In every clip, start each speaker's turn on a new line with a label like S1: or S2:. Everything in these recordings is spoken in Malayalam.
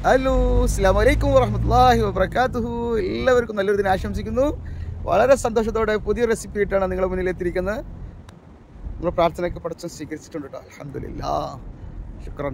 S1: ഹലോ അസ്സാം വലൈക്കും വറഹമത്തല്ലാഹി വബർക്കാത്തുഹു എല്ലാവർക്കും നല്ലൊരു ദിനം ആശംസിക്കുന്നു വളരെ സന്തോഷത്തോടെ പുതിയ റെസിപ്പി ആയിട്ടാണ് നിങ്ങളുടെ മുന്നിൽ എത്തിയിരിക്കുന്നത് നിങ്ങൾ പ്രാർത്ഥനയൊക്കെ പഠിച്ച് സ്വീകരിച്ചിട്ടുണ്ട് കേട്ടോ അലഹമില്ലാ ശുക്രൻ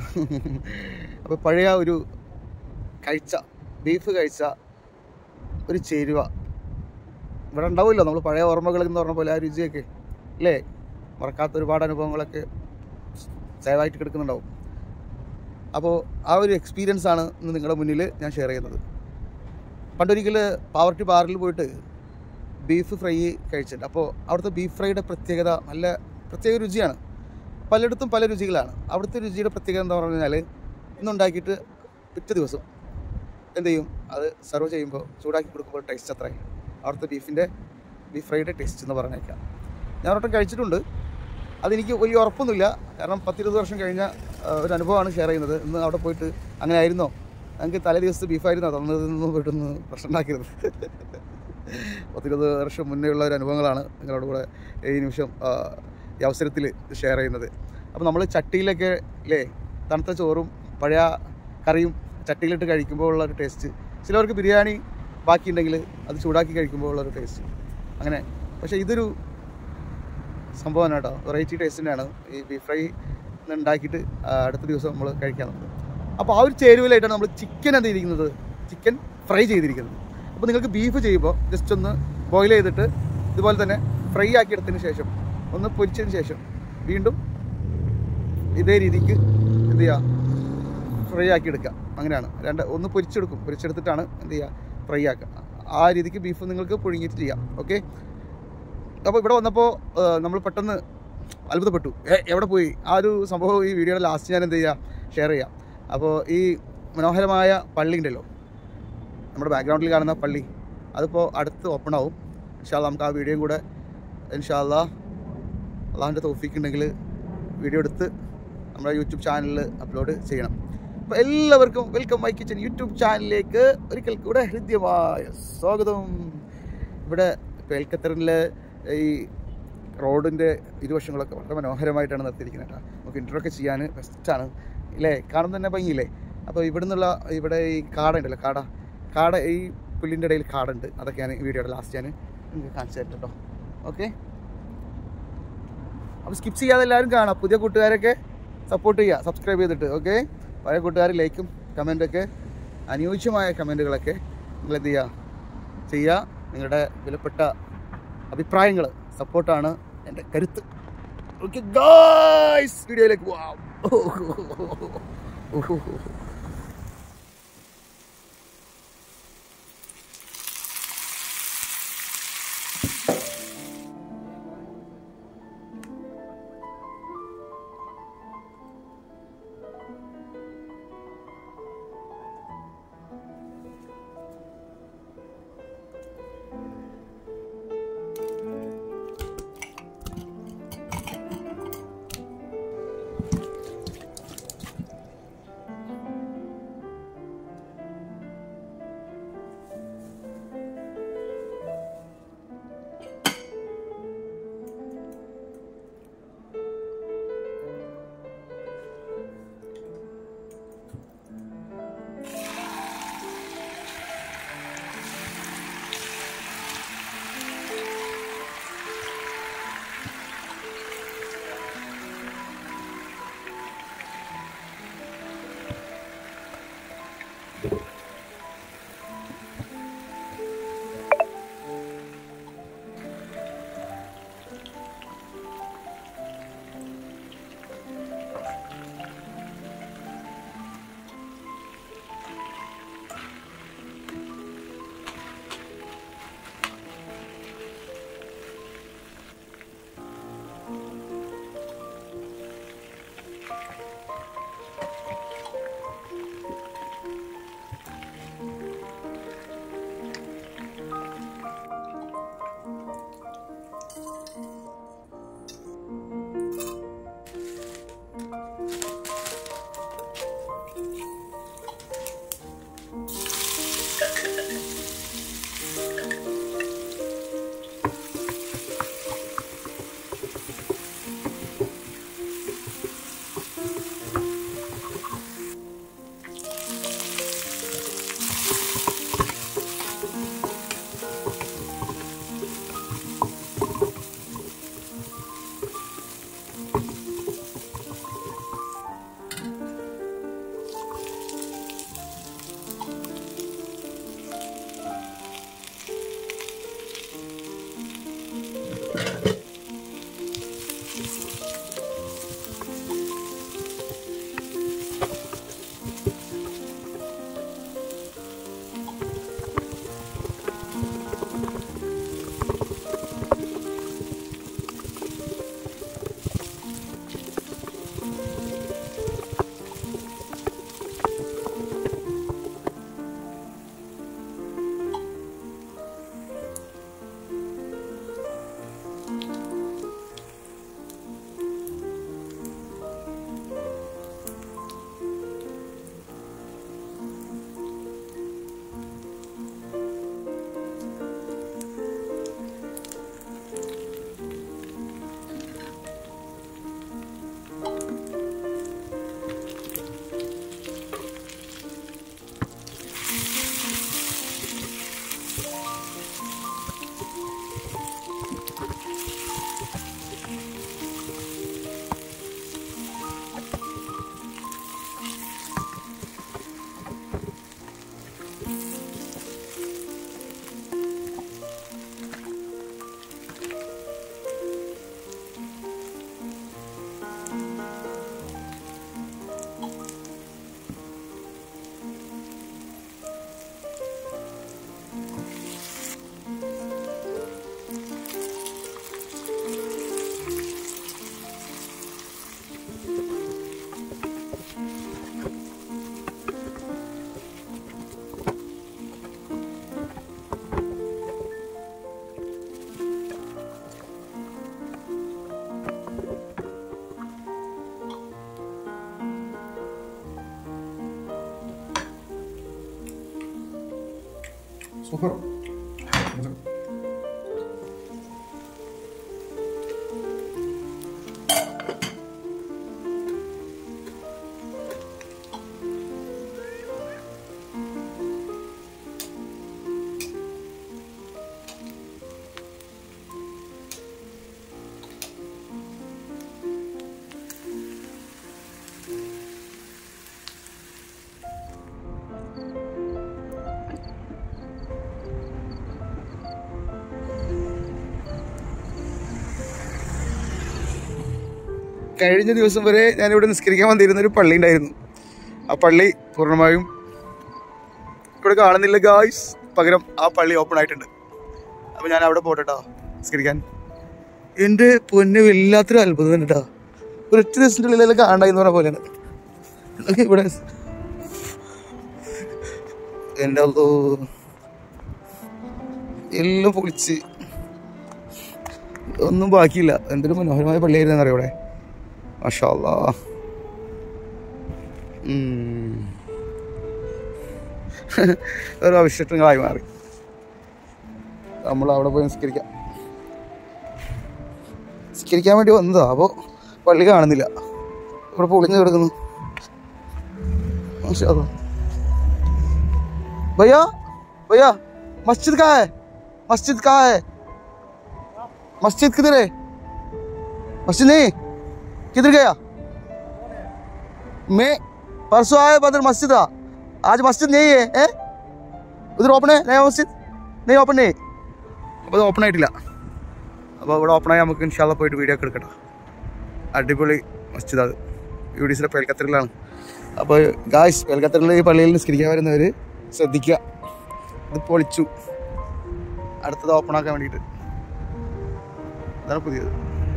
S1: അപ്പോൾ പഴയ ഒരു കഴിച്ച ബീഫ് കഴിച്ച ഒരു ചേരുവ ഇവിടെ ഉണ്ടാവുമല്ലോ നമ്മൾ പഴയ ഓർമ്മകൾ എന്ന് പറഞ്ഞ പോലെ ആ രുചിയൊക്കെ അല്ലേ മറക്കാത്ത ഒരുപാട് അനുഭവങ്ങളൊക്കെ സേവായിട്ട് കിടക്കുന്നുണ്ടാവും അപ്പോൾ ആ ഒരു എക്സ്പീരിയൻസ് ആണ് ഇന്ന് നിങ്ങളുടെ മുന്നിൽ ഞാൻ ഷെയർ ചെയ്യുന്നത് പണ്ടൊരിക്കൽ പാവർട്ടി ബാറിൽ പോയിട്ട് ബീഫ് ഫ്രൈ കഴിച്ചിട്ടുണ്ട് അപ്പോൾ അവിടുത്തെ ബീഫ് ഫ്രൈയുടെ പ്രത്യേകത നല്ല പ്രത്യേക രുചിയാണ് പലയിടത്തും പല രുചികളാണ് അവിടുത്തെ രുചിയുടെ പ്രത്യേകത എന്താ പറഞ്ഞു കഴിഞ്ഞാൽ ഇന്നുണ്ടാക്കിയിട്ട് പിറ്റേ ദിവസം എന്ത് ചെയ്യും അത് സെർവ് ചെയ്യുമ്പോൾ ചൂടാക്കി കൊടുക്കുമ്പോൾ ടേസ്റ്റ് അത്രയും അവിടുത്തെ ബീഫിൻ്റെ ബീഫ് ഫ്രൈയുടെ ടേസ്റ്റ് എന്ന് പറഞ്ഞേക്കാം ഞാൻ ഒരൊട്ടം കഴിച്ചിട്ടുണ്ട് അതെനിക്ക് വലിയ ഉറപ്പൊന്നുമില്ല കാരണം പത്തിരുപത് വർഷം കഴിഞ്ഞ ആ, ഒരു അനുഭവമാണ് ഷെയർ ചെയ്യുന്നത് ഇന്ന് അവിടെ പോയിട്ട് അങ്ങനെ ആയിരുന്നോ ഞങ്ങൾക്ക് തലേ ദിവസത്തെ ബീഫായിരുന്നോ തന്നതെന്ന് പോയിട്ടൊന്ന് പ്രശ്നം ഉണ്ടാക്കരുത് പത്തിരുപത് വർഷം മുന്നേ ഉള്ള ഒരു അനുഭവങ്ങളാണ് നിങ്ങളുടെ കൂടെ ഈ നിമിഷം ആ, ഈ അവസരത്തിൽ ഷെയർ ചെയ്യുന്നത് അപ്പോൾ നമ്മൾ ചട്ടിയിലൊക്കെ അല്ലേ തണുത്ത ചോറും പഴയ കറിയും ചട്ടിയിലിട്ട് കഴിക്കുമ്പോൾ ഉള്ള ഒരു ടേസ്റ്റ് ചിലവർക്ക് ബിരിയാണി ബാക്കിയുണ്ടെങ്കിൽ അത് ചൂടാക്കി കഴിക്കുമ്പോൾ ഉള്ള ഒരു ടേസ്റ്റ് അങ്ങനെ പക്ഷേ ഇതൊരു സംഭവമാണ് കേട്ടോ വെറൈറ്റി ടേസ്റ്റിൻ്റെയാണ് ഈ ബീഫ് ഫ്രൈ ഉണ്ടാക്കിയിട്ട് ആ, അടുത്ത ദിവസം നമ്മൾ കഴിക്കാൻ നോക്കുന്നത് അപ്പോൾ ആ ഒരു ചേരുവയിലായിട്ടാണ് നമ്മൾ ചിക്കൻ എന്ത് ചെയ്തിരിക്കുന്നത് ചിക്കൻ ഫ്രൈ ചെയ്തിരിക്കുന്നത് അപ്പോൾ നിങ്ങൾക്ക് ബീഫ് ചെയ്യുമ്പോൾ ജസ്റ്റ് ഒന്ന് ബോയിൽ ചെയ്തിട്ട് ഇതുപോലെ തന്നെ ഫ്രൈ ആക്കി എടുത്തതിന് ശേഷം ഒന്ന് പൊരിച്ചതിന് ശേഷം വീണ്ടും ഇതേ രീതിക്ക് എന്ത് ചെയ്യുക ഫ്രൈ ആക്കി എടുക്കുക അങ്ങനെയാണ് രണ്ട് ഒന്ന് പൊരിച്ചെടുക്കും പൊരിച്ചെടുത്തിട്ടാണ് എന്ത് ചെയ്യുക ഫ്രൈ ആക്കുക ആ രീതിക്ക് ബീഫ് നിങ്ങൾക്ക് പുഴുങ്ങിയിട്ട് ചെയ്യാം ഓക്കെ അപ്പോൾ ഇവിടെ വന്നപ്പോൾ നമ്മൾ പെട്ടെന്ന് അത്ഭുതപ്പെട്ടു ഏ എവിടെ പോയി ആ ഒരു സംഭവം ഈ വീഡിയോയുടെ ലാസ്റ്റ് ഞാൻ എന്ത് ചെയ്യാം ഷെയർ ചെയ്യാം അപ്പോൾ ഈ മനോഹരമായ പള്ളി ഉണ്ടല്ലോ നമ്മുടെ ബാക്ക്ഗ്രൗണ്ടിൽ കാണുന്ന പള്ളി അതിപ്പോൾ അടുത്ത് ഓപ്പൺ ആവും ഇൻഷാല്ല നമുക്ക് ആ വീഡിയോയും കൂടെ ഇൻഷാല്ല അള്ളാഹിൻ്റെ തോഫിക്ക് ഉണ്ടെങ്കിൽ വീഡിയോ എടുത്ത് നമ്മുടെ യൂട്യൂബ് ചാനലിൽ അപ്ലോഡ് ചെയ്യണം അപ്പോൾ എല്ലാവർക്കും വെൽക്കം മൈ കിച്ചൻ യൂട്യൂബ് ചാനലിലേക്ക് ഒരിക്കൽ കൂടെ ഹൃദ്യമായ സ്വാഗതം ഇവിടെ ഇപ്പോൾ എൽക്കത്തറിലെ ഈ റോഡിൻ്റെ ഇരുവശങ്ങളൊക്കെ വളരെ മനോഹരമായിട്ടാണ് നിർത്തിയിരിക്കുന്നത് കേട്ടോ നമുക്ക് ഇൻ്റർവ്യൂ ഒക്കെ ചെയ്യാൻ ബെസ്റ്റാണ് ഇല്ലേ കാണുന്ന തന്നെ ഭംഗിയില്ലേ അപ്പോൾ ഇവിടെ നിന്നുള്ള ഇവിടെ ഈ കാട ഉണ്ടല്ലോ കാട കാട ഈ പുല്ലിൻ്റെ ഇടയിൽ കാടുണ്ട് അതൊക്കെയാണ് ഈ വീഡിയോയുടെ ലാസ്റ്റ് ഞാൻ നിങ്ങൾക്ക് കാണിച്ചു തരാം കേട്ടോ ഓക്കെ അപ്പോൾ സ്കിപ്പ് ചെയ്യാതെ എല്ലാവരും കാണാം പുതിയ കൂട്ടുകാരൊക്കെ സപ്പോർട്ട് ചെയ്യുക സബ്സ്ക്രൈബ് ചെയ്തിട്ട് ഓക്കെ പഴയ കൂട്ടുകാർ ലൈക്കും കമൻറ്റൊക്കെ അനുയോജ്യമായ കമൻറ്റുകളൊക്കെ നിങ്ങൾ എന്ത് ചെയ്യുക ചെയ്യുക നിങ്ങളുടെ വിലപ്പെട്ട അഭിപ്രായങ്ങൾ സപ്പോർട്ടാണ് എൻ്റെ കരുത്ത് ഓക്കെ ഗായ്സ് വീഡിയോയിലേക്ക് പോവാം സൂപ്പർ കഴിഞ്ഞ ദിവസം വരെ ഞാനിവിടെ നിസ്കരിക്കാൻ വന്നിരുന്ന ഒരു പള്ളി ഉണ്ടായിരുന്നു ആ പള്ളി പൂർണ്ണമായും ഇവിടെ കാണുന്നില്ല ഗായ്സ് പകരം ആ പള്ളി ഓപ്പൺ ആയിട്ടുണ്ട് അപ്പോൾ ഞാൻ അവിടെ പോട്ടെ ട്ടോ നിസ്കരിക്കാൻ എൻ്റെ പൊന്ന് വല്ലാത്തൊരു അത്ഭുതം തന്നെ കേട്ടോ ഒരൊറ്റ ദിവസത്തിൻ്റെ ഉള്ളിലെല്ലാം കാണായി എന്ന് പറഞ്ഞ പോലെയാണ് ഇതൊക്കെ ഇവിടെ എൻ്റെ അല്ലോ എല്ലാം പൊളിച്ച് ഒന്നും ബാക്കിയില്ല എന്തൊരു മനോഹരമായ പള്ളിയായിരുന്നു അറിയാം ഇവിടെ മാഷാ അല്ലാ. ഉം. ഒരു അവശിഷ്ടങ്ങളായി മാറി നമ്മൾ അവിടെ പോയി നിസ്കരിക്കാം നിസ്കരിക്കാൻ വേണ്ടി വന്നതാ അപ്പോൾ പള്ളി കാണുന്നില്ല ഇവിടെ പൊളിഞ്ഞ് കിടക്കുന്നു മാഷാ അല്ലാ. भैया भैया मस्जिद कहाँ है मस्जिद कहाँ है मस्जिद किधर है मस्जिद नहीं किधर गया मैं परसों आया बदर मस्जिद था आज मस्जिद नहीं है ए? उधर ओपन है नया मस्जिद नहीं ओपन नहीं അപ്പോൾ അത് ഓപ്പൺ ആയിട്ടില്ല അപ്പോൾ ഇവിടെ ഓപ്പൺ ആയി നമുക്ക് ഇൻഷാല്ല പോയിട്ട് വീഡിയോ ഒക്കെ എടുക്കട്ടെ അടിപൊളി മസ്ജിദ് അത് യു ഡി സിയുടെ പേൽക്കത്തറിലാണ് അപ്പോൾ ഗായ്സ് പേൽക്കത്തറിൽ ഈ പള്ളിയിൽ നിസ്കരിക്കാൻ വരുന്നവർ ശ്രദ്ധിക്കുക ഇത് പൊളിച്ചു അടുത്തത് ഓപ്പൺ ആക്കാൻ വേണ്ടിയിട്ട് അതാണ് പുതിയത്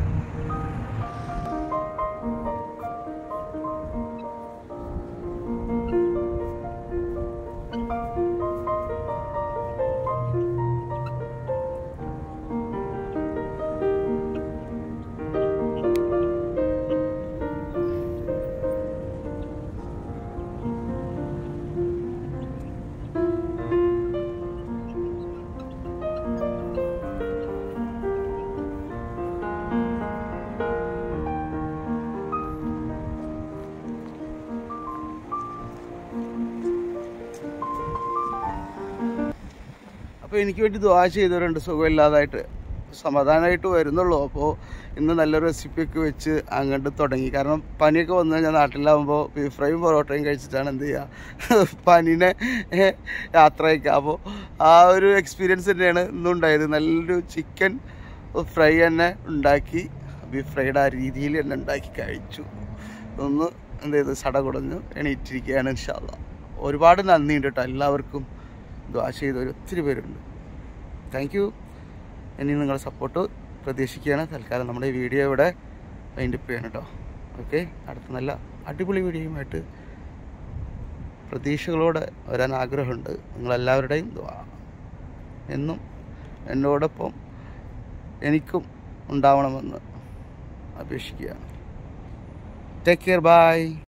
S1: അപ്പോൾ എനിക്ക് വേണ്ടി ദ്വാ ചെയ്തവരുണ്ട് സുഖമില്ലാതായിട്ട് സമാധാനമായിട്ട് വരുന്നുള്ളൂ അപ്പോൾ ഇന്ന് നല്ലൊരു റെസിപ്പിയൊക്കെ വെച്ച് അങ്ങോട്ട് തുടങ്ങി കാരണം പനിയൊക്കെ വന്നു കഴിഞ്ഞാൽ നാട്ടിലാകുമ്പോൾ ബീഫ് ഫ്രൈയും പൊറോട്ടയും കഴിച്ചിട്ടാണ് എന്ത് ചെയ്യുക പനീനെ ഏഹ്, യാത്രയൊക്കെ അപ്പോൾ ആ ഒരു എക്സ്പീരിയൻസ് തന്നെയാണ് ഇന്നുണ്ടായത് നല്ലൊരു ചിക്കൻ ഫ്രൈ തന്നെ ഉണ്ടാക്കി ബീഫ് ഫ്രൈയുടെ ആ രീതിയിൽ തന്നെ ഉണ്ടാക്കി കഴിച്ചു ഒന്ന് എന്ത് ചെയ്തു സട കുടഞ്ഞു എണീറ്റിരിക്കുകയാണ് ഇൻഷാല്ല ഒരുപാട് നന്ദിയുണ്ട് കേട്ടോ എല്ലാവർക്കും ദ്വാ ചെയ്തവർ ഒത്തിരി പേരുണ്ട് താങ്ക് യു ഇനി നിങ്ങളുടെ സപ്പോർട്ട് പ്രതീക്ഷിക്കുകയാണ് തൽക്കാലം നമ്മുടെ ഈ വീഡിയോ ഇവിടെ വൈൻഡപ്പ് ചെയ്യണം കേട്ടോ ഓക്കെ അടുത്ത നല്ല അടിപൊളി വീഡിയോയുമായിട്ട് പ്രതീക്ഷകളോടെ വരാൻ ആഗ്രഹമുണ്ട് നിങ്ങളെല്ലാവരുടെയും ദ്വാ എന്നും എന്നോടൊപ്പം എനിക്കും ഉണ്ടാവണമെന്ന് അപേക്ഷിക്കുകയാണ് ടേക്ക് കെയർ ബൈ